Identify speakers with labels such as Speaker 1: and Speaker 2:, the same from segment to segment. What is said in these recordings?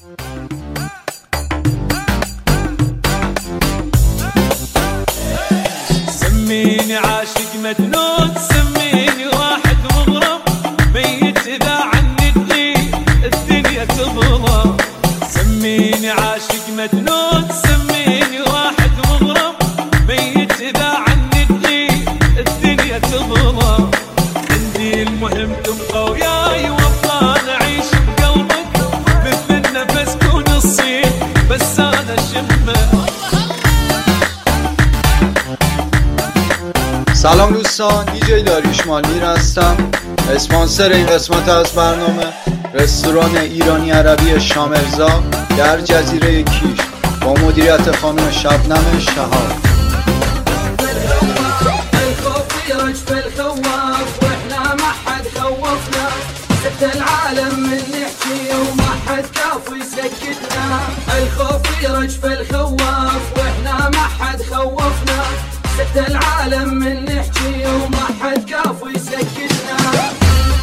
Speaker 1: سميني عاشق مجنون سميني واحد مغرم ميت اذا عني تغيب الدنيا تظلم سميني عاشق مجنون سميني واحد مغرم ميت اذا عني تغيب الدنيا تظلم عندي المهم تبقى وياي وابقى نعيش بقلبك مثل النفس كون الصيف بس انا شمه
Speaker 2: سلام دوستان دیجی داریوش مالمیر هستم اسپانسر این قسمت از برنامه رستوران ایرانی عربی شامرزا در جزیره کیش با مدیریت خانم شبنم شهاب
Speaker 3: الخوف يرج في الخواف واحنا ما حد خوفنا سبت العالم من نحكي وما حد كاف يسكتنا الخوف يرج في الخواف واحنا ما حد خوفنا سبت العالم من نحكي وما حد كاف يسكتنا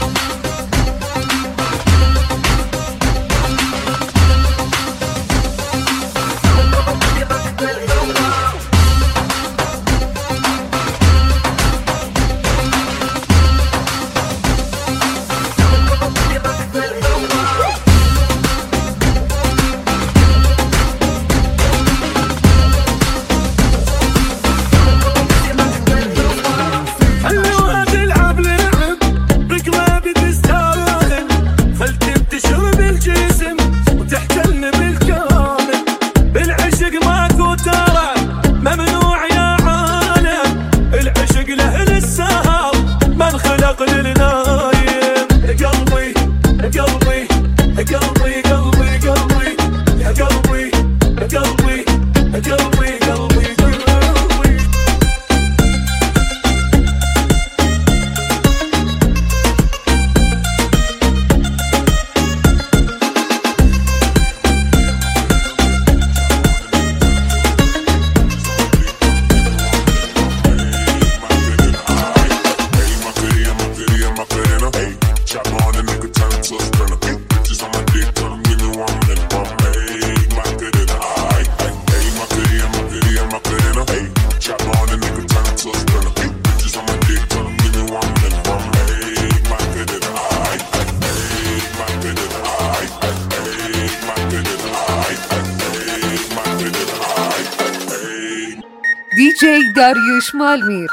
Speaker 4: خلوها تلعب لعب ركبة بتستاهل خل تنتشر بالجسم وتحتلن بالكامل بالعشق ماكو ترى ممنوع يا عالم العشق له للسهر ما انخلق للنايم قلبي قلبي قلبي قلبي قلبي يا قلبي قلبي قلبي قلبي قلبي
Speaker 5: دیجی داریوش مالمیر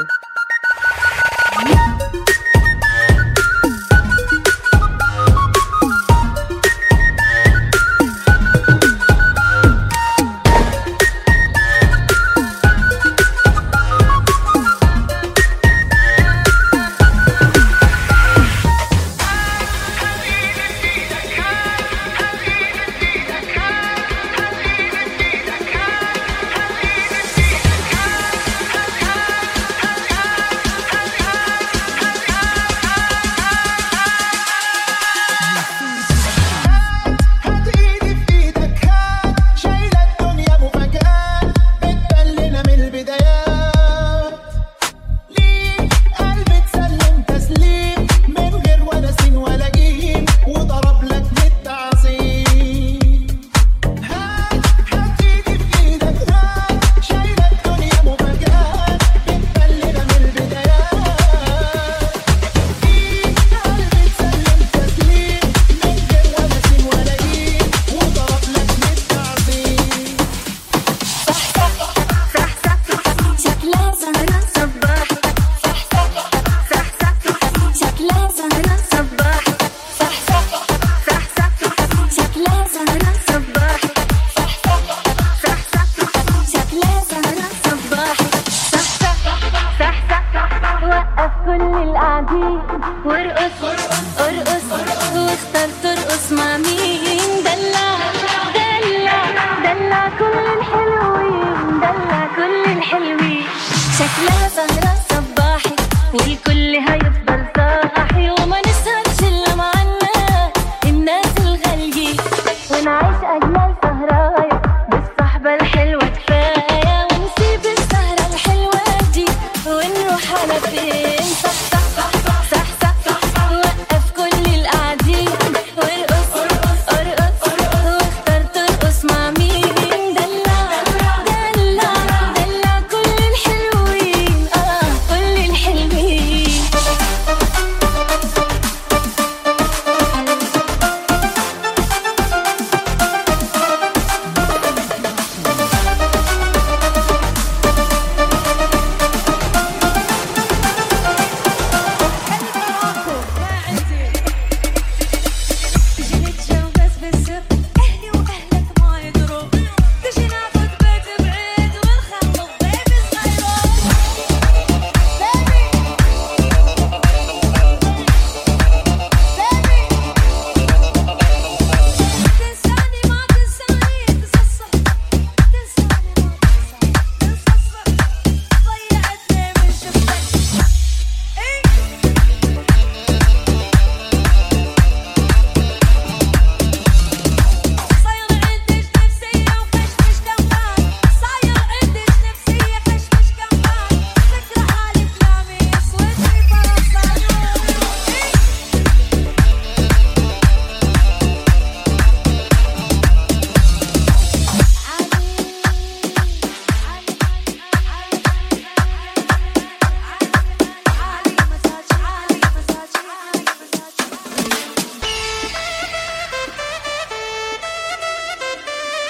Speaker 6: حط ايدي في ايدك هات شايله الدنيا مفاجآت بتبلنا من البدايات ليك قلبي اتسلم تسليم من غير ولا سين ولا جيم وضرب لك بالتعظيم هات حط ايدي في ايدك هات شايله الدنيا مفاجآت بتبلنا من البدايات ليك قلبي اتسلم تسليم من غير ولا سين ولا جيم وضرب لك بالتعظيم
Speaker 7: شكلها زهرة صباح شكلها زهرة صباح شكلها زهرة صباح شكلها زهرة صباح وقف كل القاعدين وارقص ارقص واختار ترقص مع مين دلع دلع دلع كل الحلوين دلع كل الحلوين شكلها سهرة صباحي والكل هيفضل صاحي وما نسهرش الا مع الناس الناس الغاليين ونعيش اجمل سهرايا بالصحبة الحلوة كفاية ونسيب السهرة الحلوة دي ونروح على فين صح صح صح صح صح وقف كل القاعدين وارقص ارقص واختار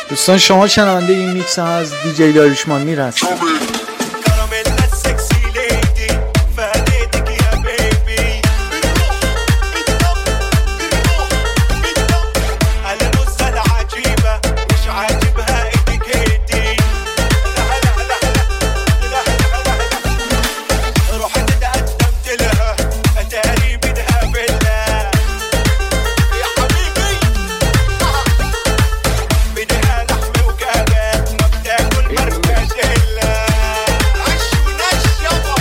Speaker 2: دوستان شما شنونده این میکس هم از دیجی داریوشمان میر هست
Speaker 4: كراميلا السكسي ليدي فاديتك يا بيبي على نص العجيبة مش عاجبها اتيكيتي رحت تقدمت لها اتاري بدها فيلا يا حبيبي بدها لحم وكباب ما بتاكل مرمجيلا عش ونش يابا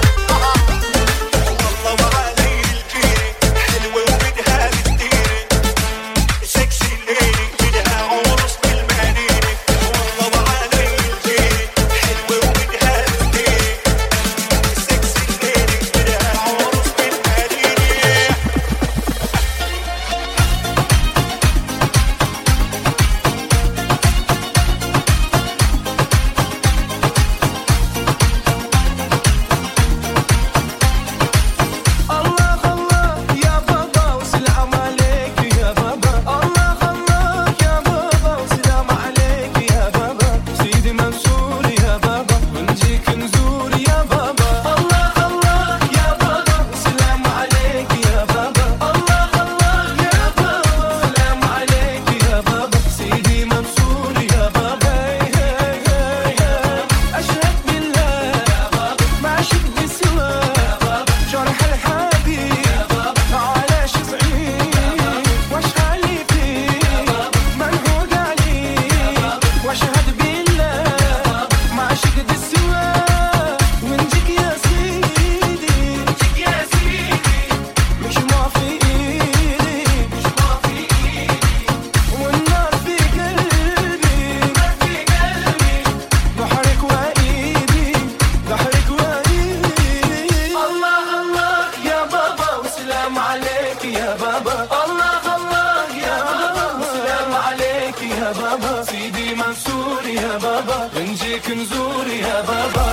Speaker 4: والله ما علي الكيري حلوة وبدها للديري سكسي ليلي بدها عروس بالمانيني والله ما علي الكيري حلوة وبدها للديري سكسي ليلي بدها عروس بالمانيني الله الله يا بابا وسلام عليك يا بابا الله الله يا بابا وسلام عليك يا بابا سيدي منصور يا بابا ونجيك نزور يا بابا الله الله يا بابا وسلام عليك يا بابا الله الله يا بابا وسلام عليك يا بابا سيدي منصور يا بابا أشهد بالله يا بابا ما شفت سوى جرح الحبيب على شفعي واش غالي فيه منهوق عليه واشهد بالله ما شفت سوى ونجيك يا سيدي نجيك يا سيدي مش ما في ايدي مش ما في ايدي والنار في قلبي النار في قلبي بحرك وايدي بحرك وايدي الله الله يا بابا وسلام عليك يا بابا الله الله يا بابا وسلام عليك يا بابا سيدي منصور يا بابا نجيك نزور يا بابا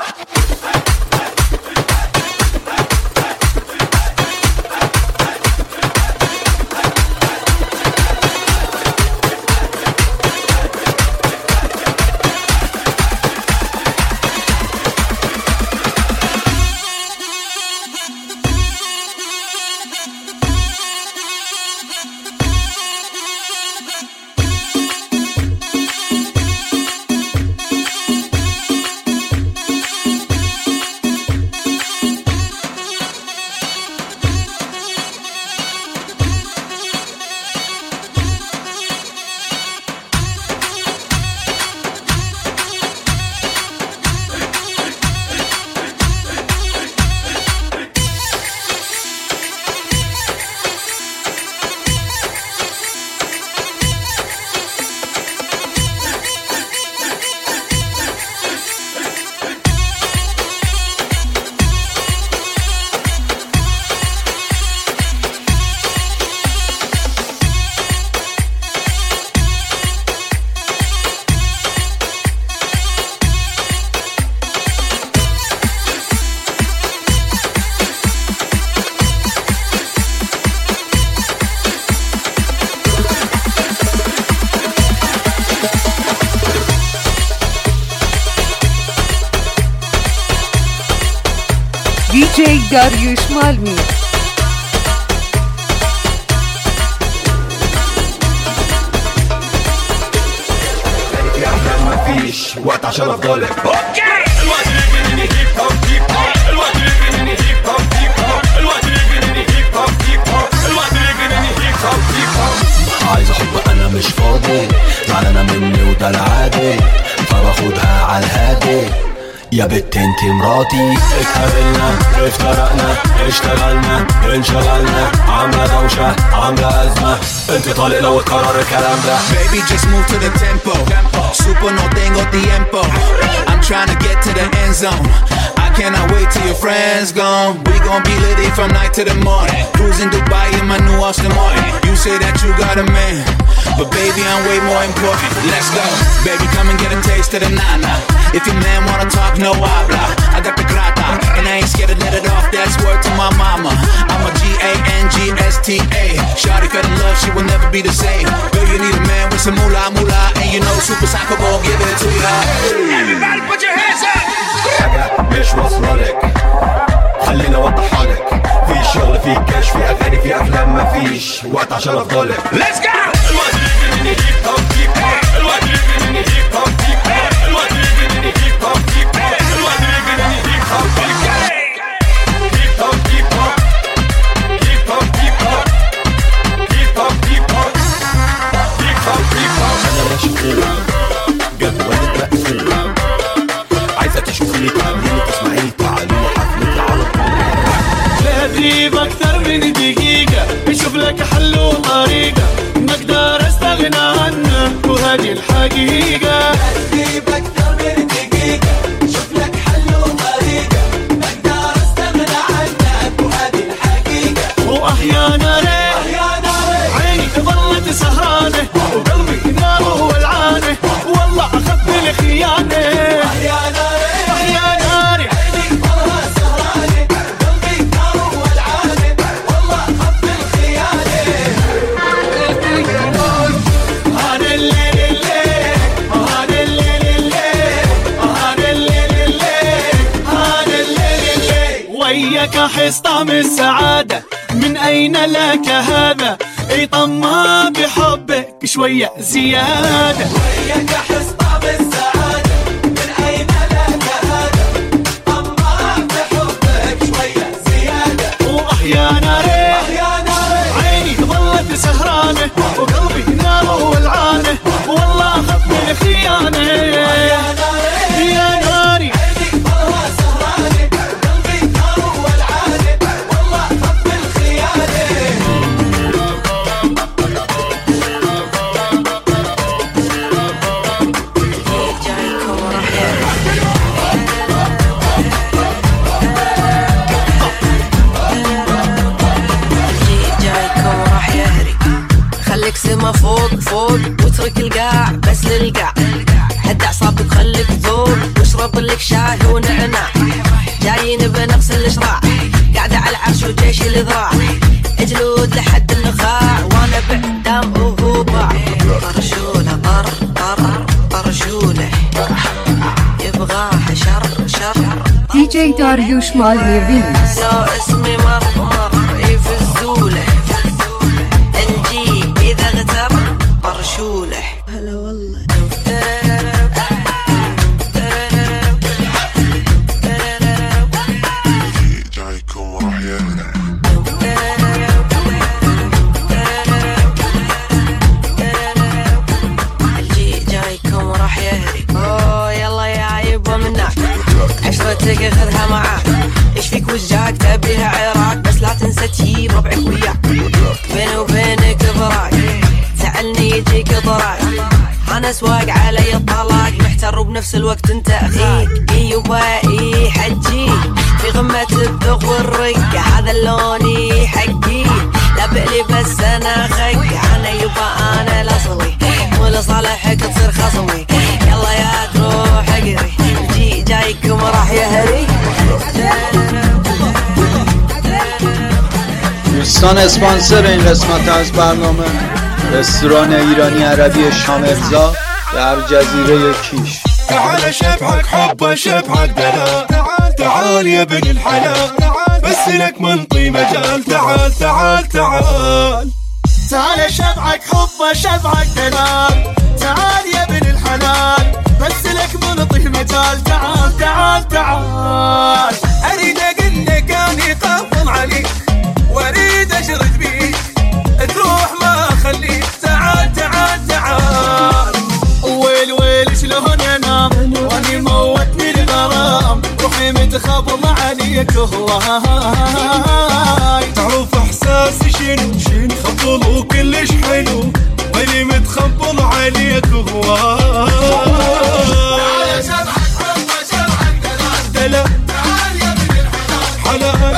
Speaker 5: DJ Dariush Malmi.
Speaker 4: مفيش وقت عشان افضل
Speaker 8: عايز احب انا مش فاضي زعلانة مني وده العادي فباخدها على الهادي يا بت انت مراتي اتقابلنا افترقنا اشتغلنا انشغلنا عاملة دوشة عاملة أزمة انت طالق لو اتكرر الكلام ده
Speaker 9: Baby, just move to the tempo. Super no tengo tiempo. I'm trying to get to the end zone. I cannot wait till your friends gone. We gon' be litty from night to the morning. Cruising Dubai in my new Austin Martin. You say that you got a man, but baby, I'm way more important. Let's go, baby, come and get a taste of the nana. If your man wanna talk, no habla. I got the grata, and I ain't scared to let it off. That's word to my mama. I'm a G A N G S T A. Shawty fell in love, she will never be the same. Girl, you need a man with some moolah moolah, and you know, super psycho ball, give it to ya. Everybody put your hands up.
Speaker 8: حاجة مش واصلة لك خليني اوضحها لك في شغل في كاش في اغاني في افلام مفيش وقت عشان افضلك
Speaker 9: Let's go.
Speaker 8: انا ماشي فوق جدول مقفول عايزة تشوفيني تعالي تسمعيني تعالي حفلتي على طول
Speaker 1: لا تغيب اكثر من دقيقة اشوف لك حل وطريقة ما اقدر استغنى عنك وهذه الحقيقة تغيب اكثر من دقيقة اشوف لك حل وطريقة ما اقدر استغنى عنك وهذه الحقيقة واحيانا ليه عيني ظلت سهرانة وقلبي نار ولعانة والله اخذت الخيانة احيانا احيانا عيني ظلت سهرانة قلبي نار ولعانة والله اخذت الخيانة هذا الليل الليل هذا الليل الليل هذا الليل الليل هذا الليل الليل وياك احس طعم السعادة من اين لك هذا اي طمع بحبك شوية زيادة وياك احس طعم السعادة من اين لك هذا طمع بحبك شوية زيادة واحيانا ليه عيني ظلت سهرانة وقلبي نار ولعانة والله اخذت الخيانة يا ناري
Speaker 10: جايكم راح يهري خليك سما فوق فوق واترك القاع بس للقاع هد اعصابك خليك ذوق واشرب لك شاي ونعناع جايين بنفس الاشراع قاعدة على العرش وجيش الاذراع جلود لحد النخاع وانا بعدام وهو باع طرشوله طر طر طرشوله يبغاها شر شر
Speaker 5: DJ Dariush Malmi Remix.
Speaker 10: لو اسمي مرمر يفزوله الجي اذا اغتر برشوله هلا والله الجي جايكم وراح يهري اوه يلا يا يبا منك عشرتك خذها معاك ايش فيك وجهك تبيها عراك بس لا تنسى تجيب ربعك وياك بيني وبينك براك سألني يجيك ضراك انا سواق علي الطلاق محتر وبنفس الوقت انت اخيك اي يبا اي حجي في غمة الذوق والرقة هذا اللوني حقي لا بقلي بس انا خق انا يبا انا الاصلي ولصالحك تصير خصمي يلا يا تروح اقري جي جايكم راح يهري
Speaker 2: دوستان اسپانسر این قسمت از برنامه رستوران ایرانی عربی شامرزا در جزیره کیش
Speaker 4: تعال شبحك حبه شبحك دلال تعال تعال يا ابن الحلال بس لك منطي مجال تعال تعال تعال
Speaker 1: تعال شبعك حب شبعك دلال تعال يا ابن الحلال بس لك منطي مجال تعال تعال تعال
Speaker 4: اريد اقلك اني قافل عليك واريد اشرد بيك تروح ما اخليك تعال تعال تعال
Speaker 1: ويل ويل شلون انام واني موتني الغرام روحي متخبل عليك هواي
Speaker 4: تعرف احساسي شنو شنو خبل وكلش حلو واني متخبل عليك هواي دلال حلال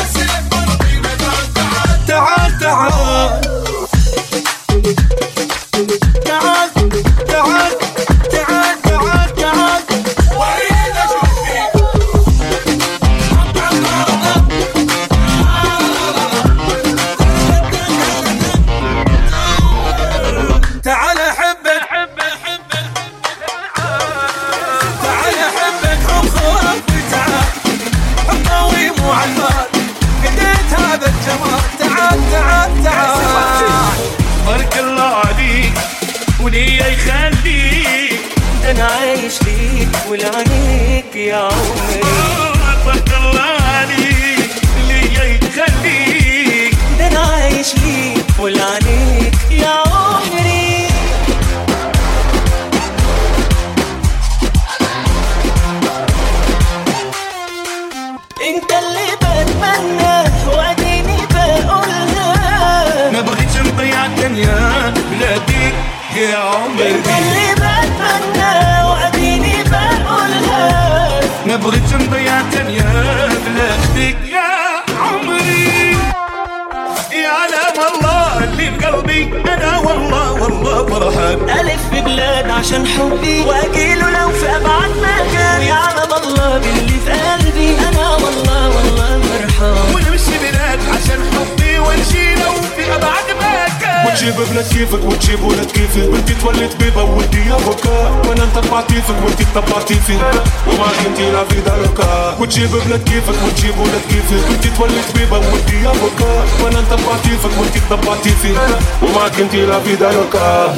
Speaker 4: تعال تعال
Speaker 1: تعال
Speaker 4: تعال تعال تعال تعال واريد اشوف فيك اللي يخليك
Speaker 11: انا عايش ليك ولعنيك يا عمري
Speaker 4: عطاك الله عليك اللي يخليك
Speaker 11: ده انا عايش ليك ولعنيك يا عمري انت اللي بتمنى واديني بقولها
Speaker 4: ما بغيتش نضيع الدنيا بلاديك يا عمري
Speaker 11: انت اللي بتمنى واديني بقولها
Speaker 4: ما بغيتش نضيع الدنيا بلاديك يا عمري يا علام الله اللي في قلبي انا والله والله فرحان
Speaker 11: ألف في بلاد عشان حبي وأجيله لو في أبعد مكان يعلم الله باللي في قلبي أنا والله والله فرحان
Speaker 4: ونمشي بلاد عشان حبي ونشي لو في ابعد مكان
Speaker 12: وتجيب بنات كيفك وتجيب ولاد كيفي وانتي تولد بيبا وانتي افوكا وانا نطبع تيفك وانتي تطبع تيفي وما كنتي لا في داركا وتجيب بنات كيفك وتجيب ولاد كيفي وانتي تولد بيبا وانتي افوكا وانا نطبع تيفك وانتي تطبع تيفي وما كنتي لا في داركا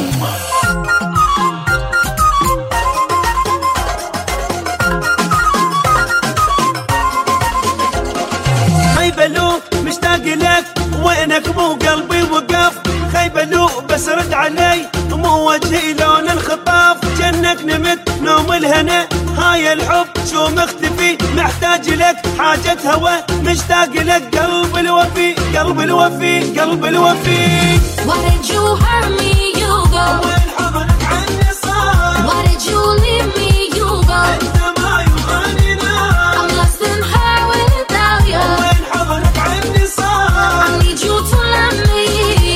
Speaker 11: خيبلو مشتاق لك وينك مو قلبي وقف خيبلو بس رد علي مو وجهي لون الخطاف جنك نمت نوم الهنا هاي الحب شو مختفي محتاج لك حاجة هوى مشتاق لك قلب الوفي قلب الوفي قلب الوفي
Speaker 7: Why did you hurt me? You go.
Speaker 11: وين حضنك عني صار
Speaker 7: Why did you leave me? You go.
Speaker 11: انت ما يبغاني نار
Speaker 7: I'm lost in her without you.
Speaker 11: وين حضنك عني صار
Speaker 7: I need you to love me.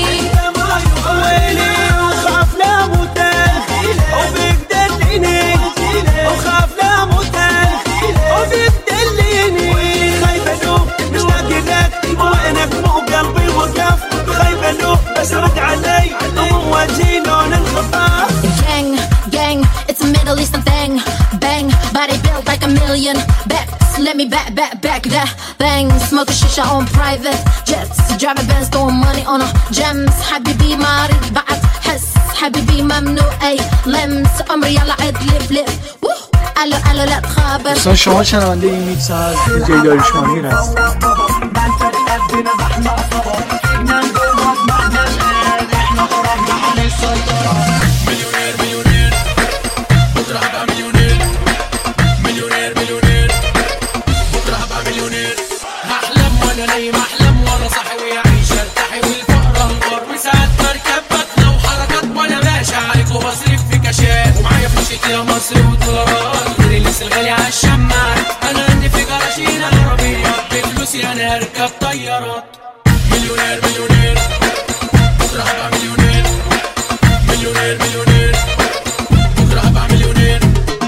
Speaker 11: ويلي وخاف لا موتان وفيك دليني وخاف لا موتان وفيك دليني خايفة لو مشتاق لك وينك مو قلبي وقف خايفة لو بس رد علي ومو وجهي لون الخطاف
Speaker 7: Gang, gang, it's a Middle Eastern thing. Bang, body built like a million backs. Let me back, back, back that thing. Smoke a shisha on private jets. Drive a Benz, throwing money on a gems. حبيبي ما رد بعد حس حبيبي ممنوع أي لمس عمري يلا عد لف لف ووه. الو الو لا تخابر
Speaker 2: دوستان شما شنونده این میکس از دیجی داریوشمانی هست
Speaker 1: مليونير مليونير بكره هبقى مليونير مليونير مليونير بكره هبقى مليونير هحلم وانا نايم احلم وانا صاحي ويعيش ارتاحي والفقر انهار وساعات بركب بطلة وحركات وانا ماشي عليك وبصرف في كاشات ومعايا فلوسي يا مصر ودولارات ريليس الغالي على الشماعات انا عندي في جراشين عربية بفلوسي انا هركب طيارات مليونير مليونير بكره هبقى مليونير مليونير مليونير بكره هبقى مليونير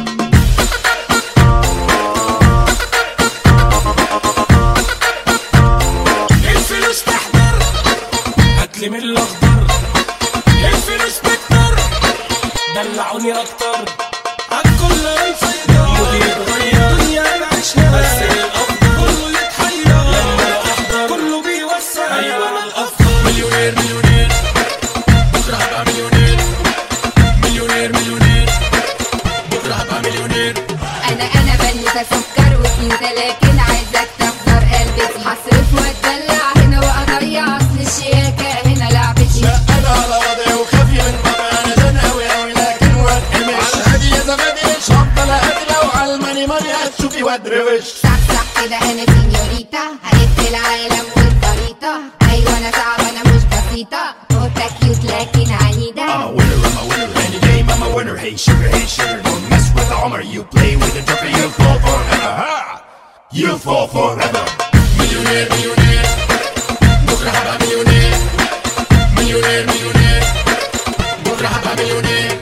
Speaker 1: الفلوس تحضر هاتلي من الاخضر الفلوس بتكتر دلعوني اكتر عالكل يسيطر مودي يتغير دنيا نعيشها بس الافضل كله يتحير لما انا احضر كله بيوسع ايوه انا الافضل مليونير مليونير بكره هبقى مليونير مليونير مليونير بكره هبقى مليونير
Speaker 13: انا انا بنوتة سكر وكيوتة لكن عايزك تحضر قلبتي هصرف واتدلع هنا واضيع اصل الشياكة هنا لعبتي
Speaker 1: انا على وضعي وخافي من طبعي انا زنقوي اوي لكن واتقمش على الهادي يا زبادي مش هفضل اقابل لو على الماني ماني هتشوفي وادروش
Speaker 13: صح صح كده انا سينيوريتا هلف العالم والخريطة ايوه انا صعبة انا مش بسيطة نوتة كيوت لكن عنيدة
Speaker 1: I'm a winner, I'm a winner, any game I'm a winner. Hey sugar, hey sugar, don't mess with the Homer. You play with the joker, you fall forever. Ha! You fall forever. مليونير مليونير بكره هبقى مليونير مليونير مليونير بكره هبقى مليونير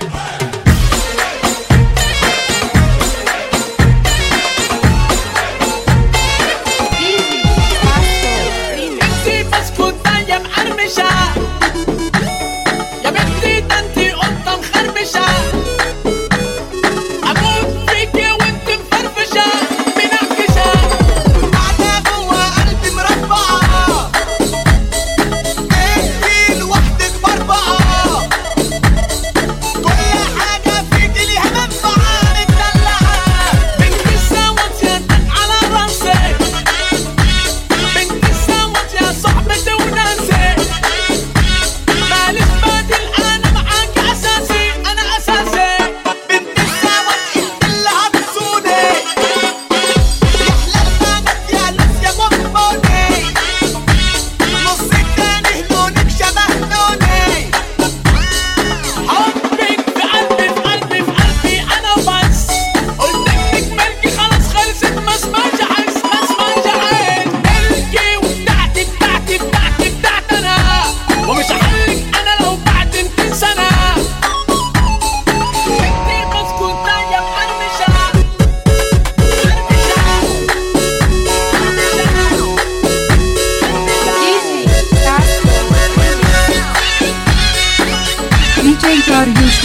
Speaker 4: انتي بسكوتة يا مقرمشة يا بنتي ده انتي قطة مخربشة اموت فيكي وانتي مفرفشة منعكشة قاعدة جوا قلبي مربعة انتي لوحدك مربعة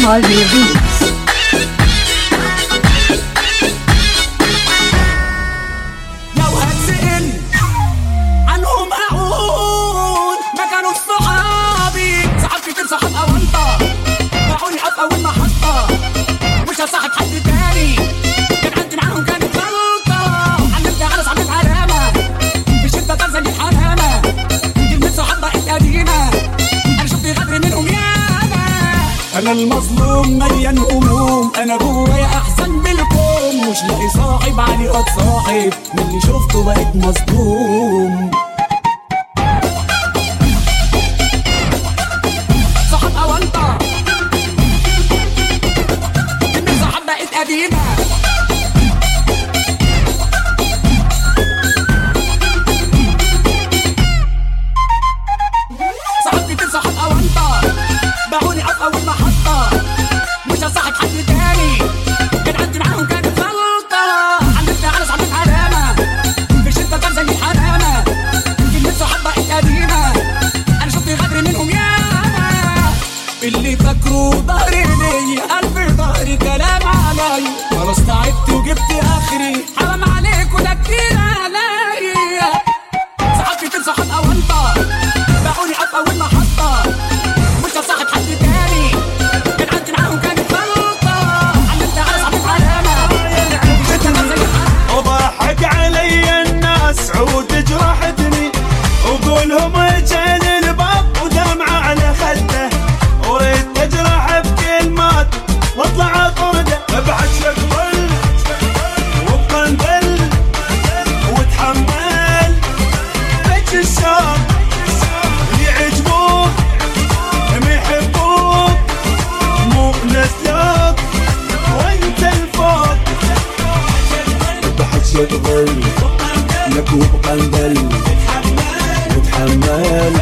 Speaker 5: Yushmal Remix.
Speaker 4: لو هتسأل عنهم أقول ما كانوا صحابي صحاب كتير صحاب أونطة باعوني في أول محطة مش هصاحب حد تاني كان عندي معاهم كانت غلطة علمت على صاحبة علامة في شدة تنزل الحرامة كلمة صحاب بقت قديمة أنا شفت غدر منهم ياما أنا المظلوم مليان هموم أنا جوايا أحسن بالكم مش لاقي صاحب علي قد صاحب من اللي شفته بقيت مصدوم صاحب أونطة من صاحب بقت قديمة صاحب كتير صاحب أونطة باعوني في أول محطة مش هصاحب حد تاني كان عندي معاهم كانت غلطة علمت على صاحبة علامة في شدة كان زي الحرامة كلمة صحاب بقت قديمة أنا شفت غدر منهم ياما اللي فاكره ظهري ليا ألف ظهري كلام علي خلاص تعبت وجبت آخري حرام عليك وده كتير عليا صحاب كتير صحاب أونطة باعوني في أول محطة مش هصاحب حد تاني كان عندي معاهم كانت غلطة علمت على صاحبة علامة شدة كان زي الحرامة
Speaker 11: وضحك علي الناس عود جرحتني وقولهم كان الباب ودمعة على خده وريت اجرح بكلمات واطلع طرده ابعد شكل وبقندل وتحمل بج الشام اللي يعجبوك ما يحبوك مو نسلوك وانت الفوق بحث يقبل لك وبقندل وتحمل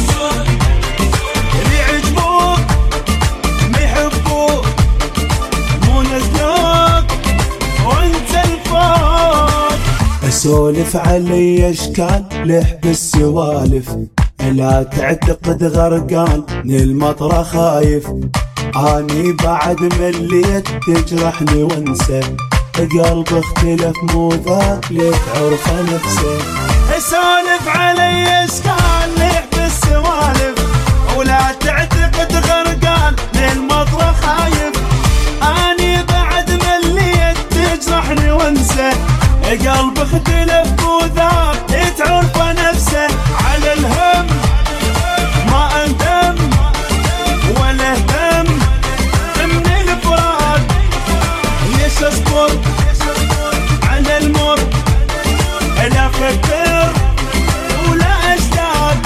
Speaker 11: اللي يعجبوك ما يحبوك مو نزلوك وانت الفوق اسولف علي اشكال لح بالسوالف لا تعتقد غرقان من المطرة خايف اني بعد مليت تجرحني وانسى قلب اختلف مو ذاك ليك عرفه نفسه اسولف علي اشكال لح بالسوالف ولا تعتقد غرقان للمطرة خايف اني بعد مليت تجرحني وانسى قلب اختلف وذاك تعرفه نفسه على الهم ما اندم ولا اهتم من الفراق ليش اصبر على المر لا افكر ولا اشتاق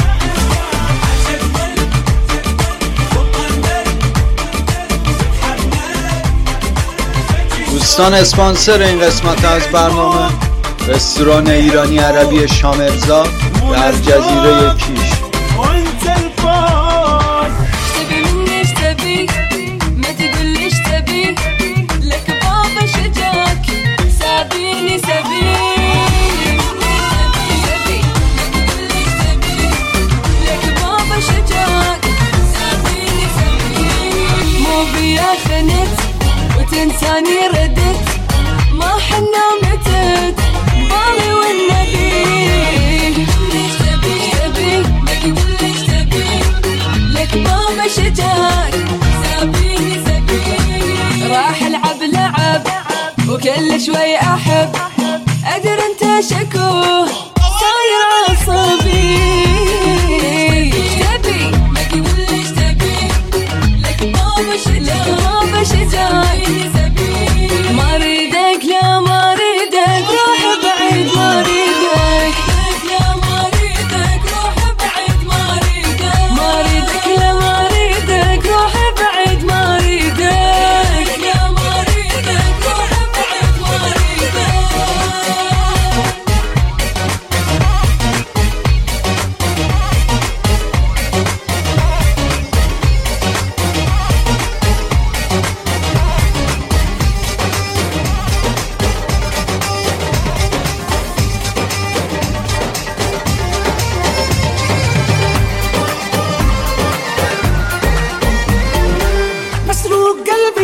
Speaker 2: دوستان اسپانسر این قسمت از برنامه رستوران ایرانی عربی شامرزا در جزیره کیش
Speaker 11: وانت الفوق
Speaker 14: تبي مني ايش تبي ما تقول ليش تبي لك بابا شجاك سابيني سبيل لك بابا شجاك سابيني سبيل مو بيا خنت وتنساني ردت ما حنا متت بالي والنبي ليش تبي ايش تبي ما تقول ليش تبي لك بابا شجاك سابيني سبيل راح العب لعب وكل شوي احب ادري انت شكوه صاير عصبي ايش تبي ما تقول ليش تبي لك بابا شجاك بابا شجاك ما اريدك لا ما اريدك روح بعيد ما اريدك لا ما اريدك روح بعيد ما اريدك ما اريدك لا ما اريدك روح بعيد ما اريدك لا ما اريدك روح بعيد ما اريدك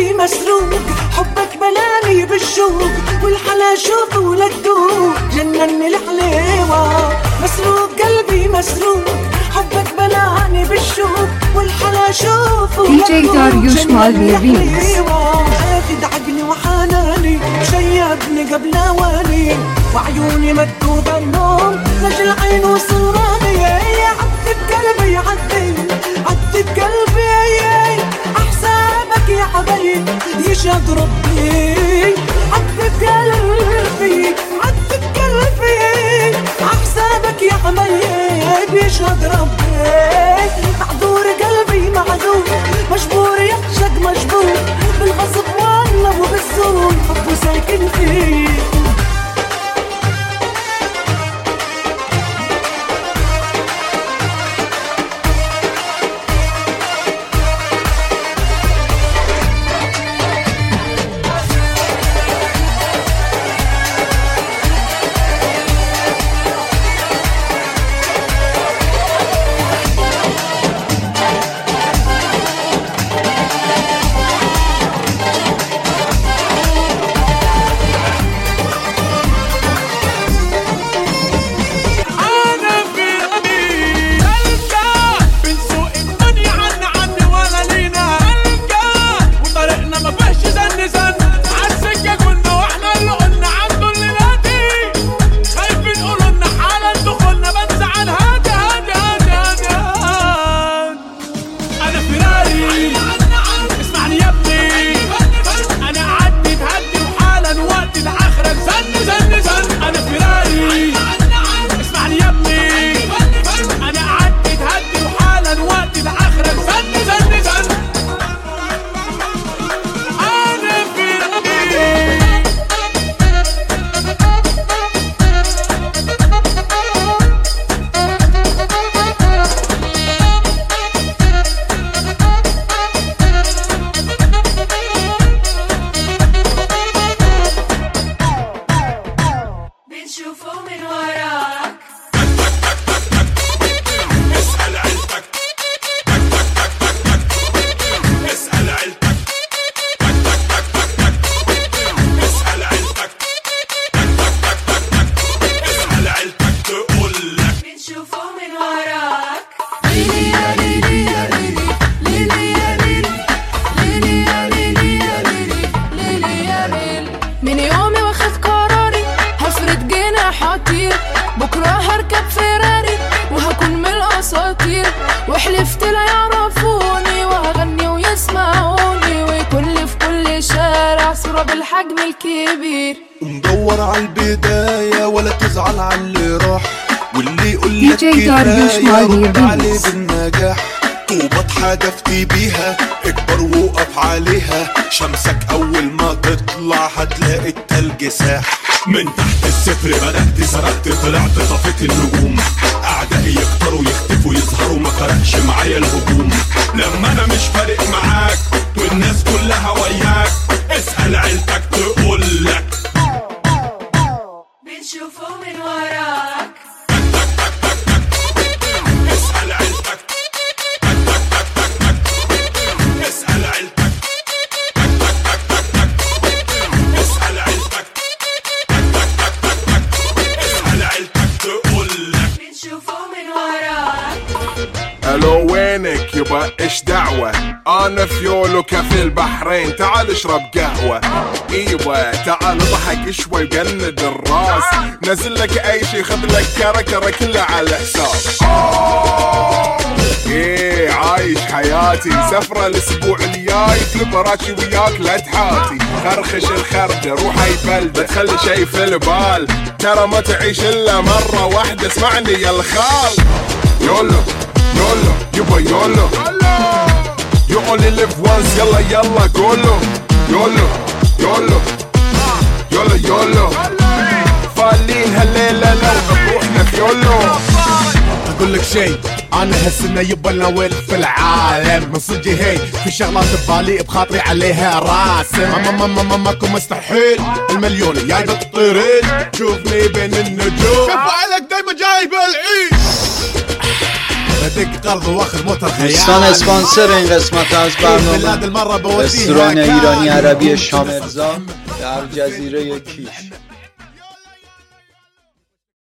Speaker 11: قلبي مسروق حبك بلاني بالشوق والحلا شوف ولا تدوق جنني الحليوة مسروق قلبي مسروق حبك بلاني بالشوق والحلا شوف ولا
Speaker 5: DJ
Speaker 11: تدوق
Speaker 5: داريوش
Speaker 11: جنني
Speaker 5: مالني ريميكس.
Speaker 11: الحليوة اخد عقلي وحناني شيبني قبل اواني وعيوني مكتوبة النوم لجل عين وصرامي عدت قلبي عدت عدت قلبي احسابك يا حبيب يشهد ربي عدت قلبي عدت قلبي احسابك يا حبيب يشهد ربي معذور قلبي معذور مجبور يعشق مجبور بالغصب والله وبالزور حبه ساكن فيه
Speaker 1: انا في ربي القى بنسوق الدنيا عنا عنا ولا لينا القى وطريقنا ما فيهش زن زن عالسكه كنا واحنا اللي قلنا عنده الليله دي خايفين يقولوا لنا حالا دخولنا بنزعل هادي هادي هادي هادي هادي انا فيراري اسمعني يا ابني انا عدي تهدي وحالا وقت الاخره زن زن زن انا فيراري اسمعني يا ابني انا قعدت تهدي وحالا وقت الاخره زن زن زن انا في ربي
Speaker 14: بنشوفه من وراك
Speaker 12: اسأل عيلتك اسأل عيلتك اسأل عيلتك اسأل عيلتك تقول لك
Speaker 14: بنشوفه من وراك
Speaker 15: من يومي واخد قراري هفرد جناحاتي بكرة هركب فيراري وهكون من الأساطير وحلفت لا يعرفوني وهغني ويسمعوني ويكون لي في كل شارع صورة بالحجم الكبير
Speaker 16: ندور على البداية ولا تزعل على اللي راح واللي يقول لك
Speaker 5: DJ داريوش
Speaker 16: كفاية
Speaker 5: مالي
Speaker 16: رد عليه
Speaker 5: ريميكس.
Speaker 16: بالنجاح طوبة اتحدفتي بيها اكبر وقف عليها شمسك اول ما تطلع هتلاقي التلج ساح
Speaker 12: من تحت الصفر بدأت سرقت طلعت طفيت النجوم أعدائي يكتروا يختفوا يظهروا ما فرقش معايا الهجوم لما أنا مش فارق معاك والناس كلها وياك اسأل عيلتك تقول لك
Speaker 14: بنشوفه من وراك
Speaker 12: اسأل عيلتك اسأل عيلتك اسأل عيلتك اسأل عيلتك تقول لك
Speaker 14: بنشوفه من وراك
Speaker 17: الو وينك يبا ايش دعوة انا فيولو كافي البحرين تعال اشرب قهوة ايوه تعال ضحك شوي وقند الراس نزل لك اي شي خذ لك كركرة كلها على حساب ايه عايش حياتي سفرة الاسبوع الجاي تلبراتشي وياك لا تحاتي خرخش الخرجة روح اي بلدة تخلي شي في البال ترى ما تعيش الا مرة واحدة اسمعني يا الخال يولو يولو يبا يولو You only live once يلا يلا قولو يولو يولو يولو يولو فالين هالليلة لو بروحنا في يولو
Speaker 18: اقول لك شيء انا هالسنه يبا ناول في العالم من صدقي هي في شغلات ببالي بخاطري عليها راسم ما ما ما ما ماكو مستحيل المليون جاي بالطريق شوفني بين النجوم
Speaker 16: كفو عليك دايما جايب العيد
Speaker 18: ادق قرض واخذ موتر
Speaker 2: دوستان
Speaker 18: خيال
Speaker 2: اسپانسر این قسمت از
Speaker 18: بلاد
Speaker 2: برنامه
Speaker 18: المرة بوديها
Speaker 2: رستوران
Speaker 18: كان.
Speaker 2: ایرانی عربی شامرزا در جزیره کیش